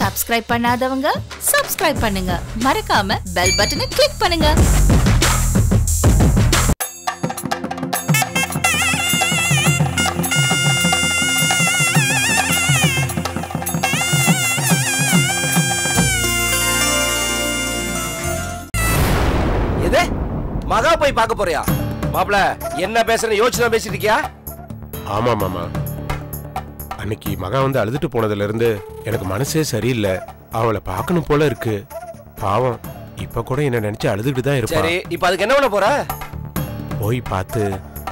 Subscribe பண்ணாதவங்க subscribe பண்ணுங்க மறக்காம பெல் பட்டனை கிளிக் பண்ணுங்க எது மகா போய் பார்க்க போறியா மாப்ள என்ன பேசுறேன்னு யோசிச்சு பேசிட்டு இருக்கியா ஆமா மாமா அன்னைக்கு மகன் வந்து அழுதுட்டு போனதுல இருந்து எனக்கு மனசே சரியில்லை அவளை பார்க்கணும் போல இருக்கு பாவம் இப்ப கூட என்ன நினைச்சு அழுதுகிட்டு தான் இருப்பா சரி இப்ப அதுக்கு என்ன பண்ண போற போய் பார்த்து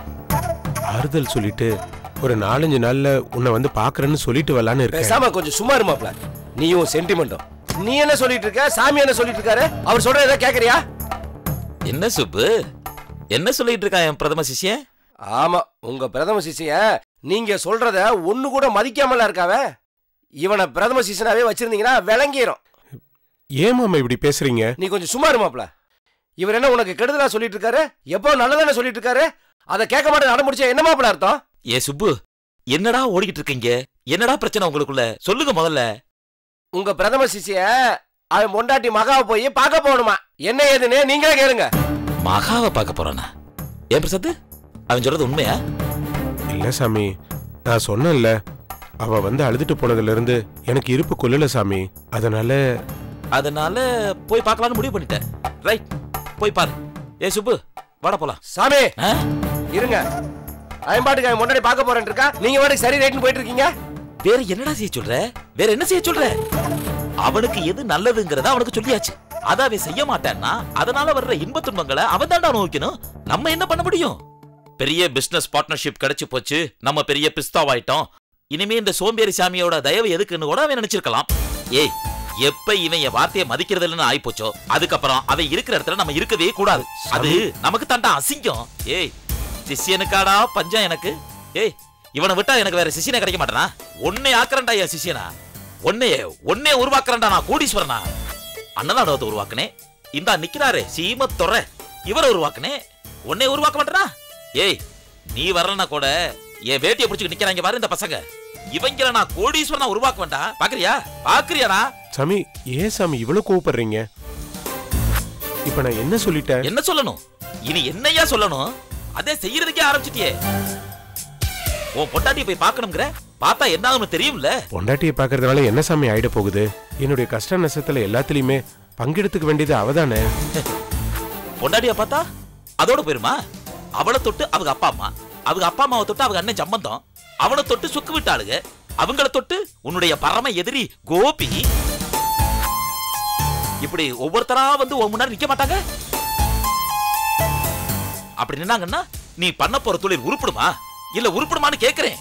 ஆறுதல் சொல்லிட்டு ஒரு நாலஞ்சு நாள்ல உன்னை வந்து பாக்குறேன்னு சொல்லிட்டு வரலான்னு இருக்கேன் பேசாம கொஞ்சம் சும்மா இரு மாப்ள நீயும் சென்டிமெண்ட்டும் நீ என்ன சொல்லிட்டு இருக்க சாமி என்ன சொல்லிட்டு இருக்காரு அவர் சொல்ற ஏதாவது கேக்குறியா என்ன சுப்பு என்ன சொல்லிட்டு இருக்கா என் பிரதம சிஷ்யன் ஆமா உங்க பிரதம சிஷ்யன் நீங்க சொல்றத ஒண்ணு கூட மதிக்காமல இருக்காவே இவனை பிரதம சிஷ்யனாவே வச்சிருந்தீங்கன்னா விளங்கிரும் ஏன் மாமா இப்படி பேசுறீங்க நீ கொஞ்சம் சும்மா இரு மாப்ள இவர் என்ன உனக்கு கெடுதலா சொல்லிட்டு இருக்காரு எப்போ நல்லதானே சொல்லிட்டு இருக்காரு அதை கேட்க மாட்டேன் அடம்பிடிச்சா என்ன மாப்ள அர்த்தம் ஏ சுப்பு என்னடா ஓடிக்கிட்டு இருக்கீங்க என்னடா பிரச்சனை உங்களுக்குள்ள சொல்லுங்க முதல்ல உங்க பிரதம சிஷ்ய அவன் பொண்டாட்டி மகாவை போய் பார்க்க போகணுமா என்ன ஏதுன்னு நீங்களே கேளுங்க மகாவை பார்க்க போறானா ஏன் பிரசாத் அவன் சொல்றது உண்மையா இல்ல சாமி நான் சொன்னேன்ல அவ வந்து அழுதுட்டு போனதுல இருந்து எனக்கு இருப்பு கொள்ளல சாமி அதனால அதனால போய் பார்க்கலாம்னு முடிவு பண்ணிட்டேன் ரைட் போய் பாரு ஏ சுப்பு வாடா போலாம் சாமி ஆ? இருங்க அவன் பாட்டுக்கு அவன் முன்னாடி பார்க்க போறேன்னு இருக்கா நீங்க பாட்டுக்கு சரி ரைட்னு போயிட்டு இருக்கீங்க வேற என்னடா செய்ய சொல்ற வேற என்ன செய்ய சொல்ற அவனுக்கு எது நல்லதுங்கிறத அவனுக்கு சொல்லியாச்சு அத அவன் செய்ய மாட்டான்னா அதனால வர்ற இன்ப துன்பங்களை அவன் தாண்டா அனுபவிக்கணும் நம்ம என்ன பண்ண முடியும் பெரிய பிசினஸ் பார்ட்னர்ஷிப் கிடைச்சு போச்சு நம்ம பெரிய பிஸ்தாவாயிட்டோம் இனிமே இந்த சோம்பேறி சாமியோட தயவு எதுக்குன்னு கூட அவன் நினைச்சிருக்கலாம் ஏய் எப்ப இவன் என் வார்த்தையை மதிக்கிறது இல்லைன்னு ஆயிப்போச்சோ அதுக்கப்புறம் அவன் இருக்கிற இடத்துல நம்ம இருக்கவே கூடாது அது நமக்கு தாண்டா அசிங்கம் ஏய் சிஷ்யனுக்காடா பஞ்சம் எனக்கு ஏய் இவனை விட்டா எனக்கு வேற சிஷியனே கிடைக்க மாட்டானா ஒன்னே ஆக்குறேன்டா என் சிஷியனா ஒன்னே ஒன்னே உருவாக்குறேன்டா நான் கோடீஸ்வரனா அன்னதானத்தை உருவாக்குனே இந்தா நிக்கிறாரே சீமத்தொர இவரை உருவாக்குனே ஒன்னே உருவாக்க மாட்டேனா ஏய் நீ வரலனா கூட என் வேட்டியை பிடிச்சிட்டு நிக்கிறாங்க பாரு இந்த பசங்க இவங்கள நான் கோடீஸ்வரனா உருவாக்க வேண்டாம் பாக்குறியா பாக்குறியாடா சாமி ஏன் சாமி இவ்வளவு கோவப்படுறீங்க இப்ப நான் என்ன சொல்லிட்டேன் என்ன சொல்லணும் இனி என்னையா சொல்லணும் அதே செய்யறதுக்கே ஆரம்பிச்சிட்டியே உன் பொட்டாட்டியை போய் பார்க்கணுங்கிற பார்த்தா என்ன ஆகும்னு தெரியும்ல பொண்டாட்டியை பார்க்கறதுனால என்ன சாமி ஆயிட போகுது என்னுடைய கஷ்ட நஷ்டத்துல எல்லாத்துலயுமே பங்கெடுத்துக்க வேண்டியது அவதானே பொண்டாட்டிய பார்த்தா அதோட போயிருமா அவளை தொட்டு அவங்க அப்பா அம்மா அவங்க அப்பா அம்மாவை தொட்டு அவங்க அண்ணன் சம்பந்தம் அவனை தொட்டு சுக்கு விட்டாளுங்க அவங்கள தொட்டு உன்னுடைய பரம எதிரி கோபி இப்படி ஒவ்வொருத்தரா வந்து உன் முன்னாடி நிக்க மாட்டாங்க அப்படி நின்னாங்கன்னா நீ பண்ண போற தொழில் உருப்படுமா இல்ல உருப்படுமான்னு கேக்குறேன்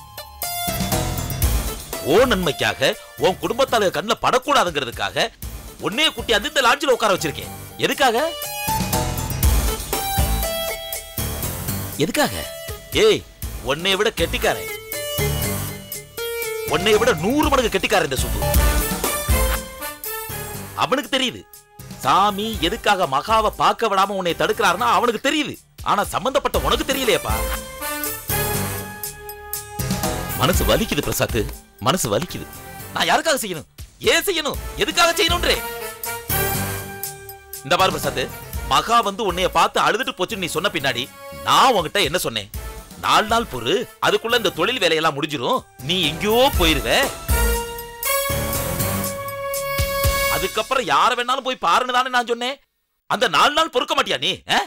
ஓ நன்மைக்காக உன் குடும்பத்தால கண்ணுல படக்கூடாதுங்கிறதுக்காக உன்னைய குட்டி அந்த இந்த லாட்ஜில் உட்கார வச்சிருக்கேன் எதுக்காக எதுக்காக ஏய் உன்னைய விட கெட்டிக்காரன் உன்னைய விட நூறு மடங்கு கெட்டிக்காரன் இந்த சுப்பு அவனுக்கு தெரியுது சாமி எதுக்காக மகாவை பார்க்க விடாம உன்னை தடுக்கிறாருன்னா அவனுக்கு தெரியுது ஆனா சம்பந்தப்பட்ட உனக்கு தெரியலையேப்பா மனசு வலிக்குது பிரசாத் மனசு வலிக்குது நான் யாருக்காக செய்யணும் ஏன் செய்யணும் எதுக்காக செய்யணும்ன்றே இந்த பாரு பிரசாத் மகா வந்து உன்னைய பார்த்து அழுதுட்டு போச்சுன்னு நீ சொன்ன பின்னாடி நான் உன்கிட்ட என்ன சொன்னேன் நாலு நாள் பொறு அதுக்குள்ள இந்த தொழில் வேலையெல்லாம் முடிஞ்சிரும் நீ எங்கேயோ போயிருவ அதுக்கப்புறம் யார வேணாலும் போய் பாருன்னு தானே நான் சொன்னேன் அந்த நாலு நாள் பொறுக்க மாட்டியா நீ ஆ?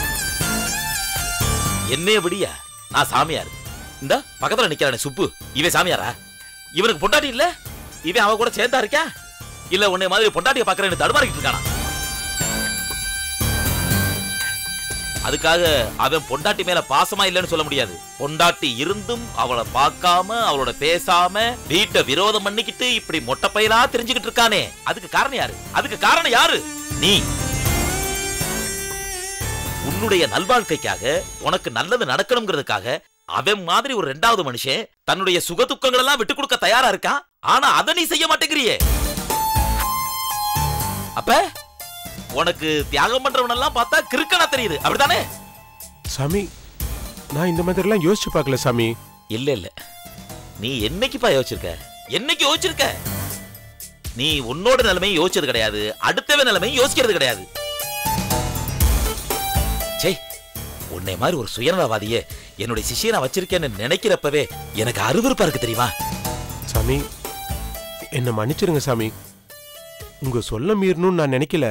என்னைய விடியா நான் சாமியார் இந்த பக்கத்துல நிக்கிறானே சுப்பு இவன் சாமியாரா இவனுக்கு பொண்டாட்டி இல்ல இவன் அவ கூட சேர்ந்தா இருக்கா இல்ல உன்னை மாதிரி பொண்டாட்டிய பாக்குறேன்னு தடுமாறிக்கிட்டு இருக்கானா அதுக்காக அவன் பொண்டாட்டி மேல பாசமா இல்லைன்னு சொல்ல முடியாது பொண்டாட்டி இருந்தும் அவளை பார்க்காம அவளோட பேசாம வீட்டை விரோதம் பண்ணிக்கிட்டு இப்படி மொட்டை பையலா தெரிஞ்சுக்கிட்டு இருக்கானே அதுக்கு காரணம் யாரு அதுக்கு காரணம் யாரு நீ உன்னுடைய நல்வாழ்க்கைக்காக உனக்கு நல்லது நடக்கணுங்கிறதுக்காக அவன் மாதிரி ஒரு ரெண்டாவது மனுஷன் தன்னுடைய சுக துக்கங்கள் எல்லாம் விட்டு கொடுக்க தயாரா இருக்கான் ஆனா அதை நீ செய்ய மாட்டேங்கிறியே அப்ப உனக்கு தியாகம் பண்றவன் எல்லாம் பார்த்தா கிறுக்கனா தெரியுது அப்படிதானே சாமி நான் இந்த மாதிரிலாம் யோசிச்சு பார்க்கல சாமி இல்ல இல்ல நீ என்னைக்குப்பா யோசிச்சிருக்க என்னைக்கு யோசிச்சிருக்க நீ உன்னோட நிலைமையும் யோசிச்சது கிடையாது அடுத்தவன் நிலைமையும் யோசிக்கிறது கிடையாது சே உன்னை மாதிரி ஒரு சுயநலவாதியே என்னுடைய சிஷியை நான் வச்சிருக்கேன்னு நினைக்கிறப்பவே எனக்கு அருவருப்பா இருக்கு தெரியுமா சாமி என்னை மன்னிச்சிருங்க சாமி உங்க சொல்ல மீறணும்னு நான் நினைக்கல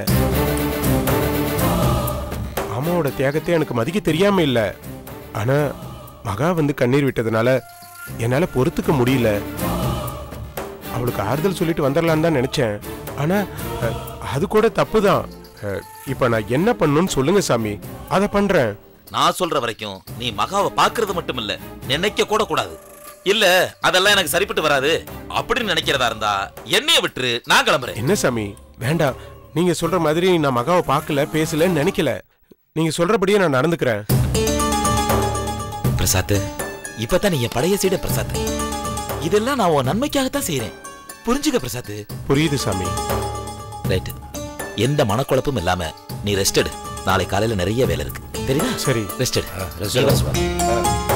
அம்மாவோட தியாகத்தை எனக்கு மதிக்க தெரியாம இல்ல ஆனா மகா வந்து கண்ணீர் விட்டதுனால என்னால பொறுத்துக்க முடியல அவளுக்கு ஆறுதல் சொல்லிட்டு வந்துடலான்னு தான் நினைச்சேன் ஆனா அஹ், அது கூட தப்பு தான் இப்ப நான் என்ன பண்ணணும்னு சொல்லுங்க சாமி அதை பண்றேன் நான் சொல்ற வரைக்கும் நீ மகாவை பாக்குறது மட்டும் இல்ல நினைக்க கூட கூடாது இல்ல அதெல்லாம் எனக்கு சரிப்பட்டு வராது அப்படின்னு நினைக்கிறதா இருந்தா என்னைய விட்டு நான் கிளம்புறேன் என்ன சாமி வேண்டாம் நீங்க சொல்ற மாதிரி நான் மகாவை பார்க்கல பேசலன்னு நினைக்கல நீங்க சொல்றபடியே நான் நடந்துக்கிறேன் பிரசாத் இப்பதான் நீ என் பழைய சீட பிரசாத் இதெல்லாம் நான் உன் நன்மைக்காகத்தான் செய்யறேன் புரிஞ்சுக்க பிரசாத் புரியுது சாமி ரைட் எந்த மனக்குழப்பமும் இல்லாம நீ ரெஸ்ட் எடு நாளை காலையில நிறைய வேலை இருக்கு தெரியுதா சரி ரெஸ்ட் எடு ரெஸ்ட் எடுங்க.